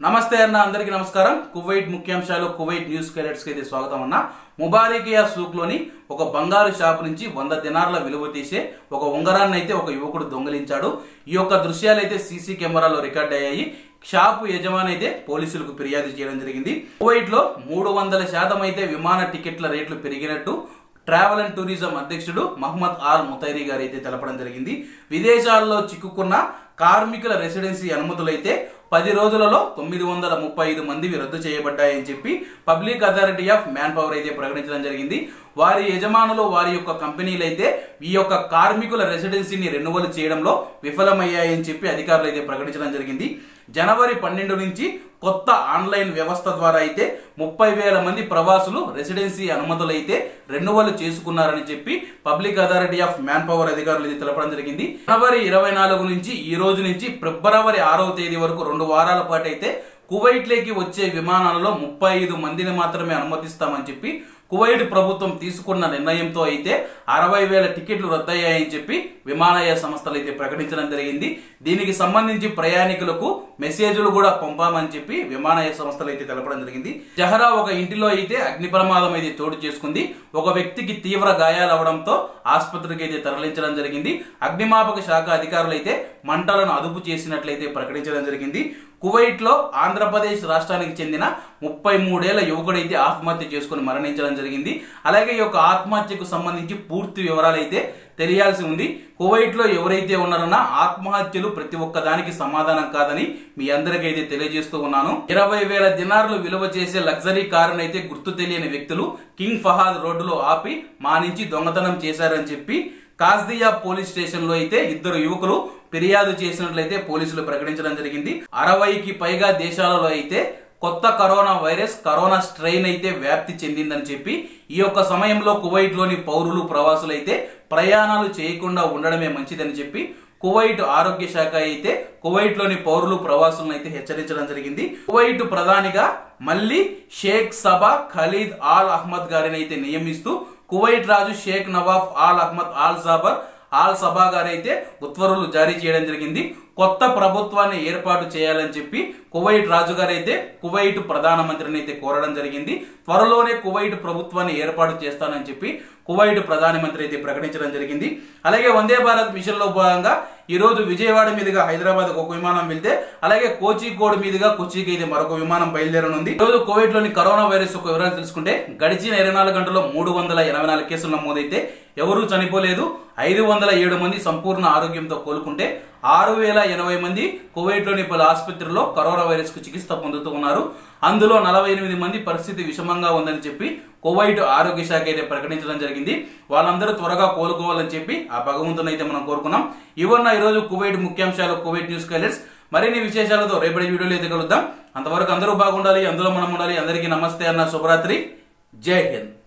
నమస్తే అన్న అందరికీ నమస్కారం కువైట్ ముఖ్యాంశాలు కువైట్ న్యూస్ కి అయితే స్వాగతం అన్న ముబారికియా సూక్ లోని ఒక బంగారు షాప్ నుంచి వంద దినార్ల విలువ తీసే ఒక ఉంగరాన్ని అయితే ఒక యువకుడు దొంగిలించాడు ఈ యొక్క దృశ్యాలు అయితే సీసీ కెమెరాలో రికార్డ్ అయ్యాయి షాపు యజమాని అయితే పోలీసులకు ఫిర్యాదు చేయడం జరిగింది కువైట్ లో మూడు వందల శాతం అయితే విమాన టికెట్ల రేట్లు పెరిగినట్టు ట్రావెల్ అండ్ టూరిజం అధ్యక్షుడు మహమ్మద్ ఆల్ ముతైరీ గారు అయితే తెలపడం జరిగింది విదేశాల్లో చిక్కుకున్న కార్మికుల రెసిడెన్సీ అనుమతులైతే పది రోజులలో తొమ్మిది వందల ముప్పై ఐదు మందివి రద్దు చేయబడ్డాయని చెప్పి public authority of man power అయితే ప్రకటించడం జరిగింది వారి యజమానులు వారి యొక్క కంపెనీలు అయితే ఈ యొక్క కార్మికుల రెసిడెన్సీని రెన్యువల్ చేయడంలో విఫలమయ్యాయని చెప్పి అధికారులు అయితే ప్రకటించడం జరిగింది జనవరి పన్నెండు నుంచి కొత్త ఆన్లైన్ వ్యవస్థ ద్వారా అయితే ముప్పై వేల మంది ప్రవాసులు రెసిడెన్సీ అనుమతులు అయితే రెన్యువల్ చేసుకున్నారని చెప్పి public authority of man manpower అధికారులు ఇది తెలపడం జరిగింది జనవరి ఇరవై నాలుగు నుంచి ఈ రోజు నుంచి ఫిబ్రవరి ఆరవ తేదీ వరకు రెండు వారాల పాటు అయితే కువైట్లోకి వచ్చే విమానాలలో ముప్పై ఐదు మందిని మాత్రమే అనుమతిస్తామని చెప్పి కువైట్ ప్రభుత్వం తీసుకున్న నిర్ణయంతో అయితే అరవై వేల టికెట్లు రద్దయ్యాయని చెప్పి విమానయాన సంస్థలు అయితే ప్రకటించడం జరిగింది దీనికి సంబంధించి ప్రయాణికులకు మెసేజ్లు కూడా పంపామని చెప్పి విమానయాన సంస్థలు అయితే తెలపడం జరిగింది జహరా ఒక ఇంటిలో అయితే అగ్ని ప్రమాదం అయితే చోటు చేసుకుంది ఒక వ్యక్తికి తీవ్ర గాయాలవడంతో ఆసుపత్రికి అయితే తరలించడం జరిగింది అగ్నిమాపక శాఖ అధికారులు అయితే మంటలను అదుపు చేసినట్లయితే ప్రకటించడం జరిగింది కువైట్ లో ఆంధ్రప్రదేశ్ రాష్ట్రానికి చెందిన ముప్పై మూడేళ్ల యువకుడైతే ఆత్మహత్య చేసుకుని మరణించడం జరిగింది అలాగే ఈ యొక్క ఆత్మహత్యకు సంబంధించి పూర్తి వివరాలు అయితే తెలియాల్సి ఉంది కువైట్ లో ఎవరైతే ఉన్నారన్నా ఆత్మహత్యలు ప్రతి ఒక్క దానికి సమాధానం కాదని మీ అందరికీ అయితే తెలియజేస్తూ ఉన్నాను ఇరవై వేల దినార్లు విలువ చేసే లగ్జరీ కారును అయితే గుర్తు తెలియని వ్యక్తులు కింగ్ ఫహాద్ రోడ్డులో ఆపి మా నుంచి దొంగతనం చేశారని చెప్పి కాజ్దియా పోలీస్ స్టేషన్ లో అయితే ఇద్దరు యువకులు ఫిర్యాదు చేసినట్లయితే పోలీసులు ప్రకటించడం జరిగింది అరవైకి పైగా దేశాలలో అయితే కొత్త కరోనా వైరస్ కరోనా స్ట్రెయిన్ అయితే వ్యాప్తి చెందిందని చెప్పి ఈ యొక్క సమయంలో కువైట్ లోని పౌరులు ప్రవాసులు అయితే ప్రయాణాలు చేయకుండా ఉండడమే మంచిదని చెప్పి కువైట్ ఆరోగ్య శాఖ అయితే కువైట్ లోని పౌరులు ప్రవాసులను అయితే హెచ్చరించడం జరిగింది కువైట్ ప్రధానిగా మళ్ళీ Sheikh Sabah Khalid Al Ahmad గారిని అయితే నియమిస్తూ కువైట్ రాజు Sheikh Nawaf Al Ahmad Al Jaber Al Sabah గారైతే ఉత్తర్వులు జారీ చేయడం జరిగింది కొత్త ప్రభుత్వాన్ని ఏర్పాటు చేయాలని చెప్పి కువైట్ రాజుగారైతే కువైట్ ప్రధానమంత్రిని అయితే కోరడం జరిగింది త్వరలోనే కువైట్ ప్రభుత్వాన్ని ఏర్పాటు చేస్తానని చెప్పి కువైట్ ప్రధానమంత్రి అయితే ప్రకటించడం జరిగింది అలాగే వందే భారత్ మిషన్ లో భాగంగా ఈ రోజు విజయవాడ మీదుగా హైదరాబాద్ ఒక విమానం వెళ్తే అలాగే కోచికోడ్ మీదుగా కొచ్చికి అయితే మరొక విమానం బయలుదేరనుంది ఈ రోజు కువైట్ లోని కరోనా వైరస్ యొక్క వివరాలు తెలుసుకుంటే గడిచిన ఇరవై నాలుగు గంటల్లో మూడు వందల ఎనభై నాలుగు కేసులు నమోదైతే ఎవరూ చనిపోలేదు ఐదు వందల ఏడు మంది సంపూర్ణ ఆరోగ్యంతో కోలుకుంటే ఆరు వేల ఎనభై మంది కువైట్లోని పలు ఆసుపత్రుల్లో కరోనా వైరస్ కు చికిత్స పొందుతూ ఉన్నారు అందులో నలభై ఎనిమిది మంది పరిస్థితి విషమంగా ఉందని చెప్పి కువైట్ ఆరోగ్య శాఖ అయితే ప్రకటించడం జరిగింది వాళ్ళందరూ త్వరగా కోలుకోవాలని చెప్పి ఆ భగవంతుని అయితే మనం కోరుకున్నాం ఇవన్న ఈరోజు కువైట్ ముఖ్యాంశాలు కువైట్ న్యూస్ కైలర్స్ మరిన్ని విశేషాలతో రేపటి వీడియోలో అయితే కలుద్దాం అంతవరకు అందరూ బాగుండాలి అందులో మనం ఉండాలి అందరికీ నమస్తే అన్న శుభరాత్రి జై హింద్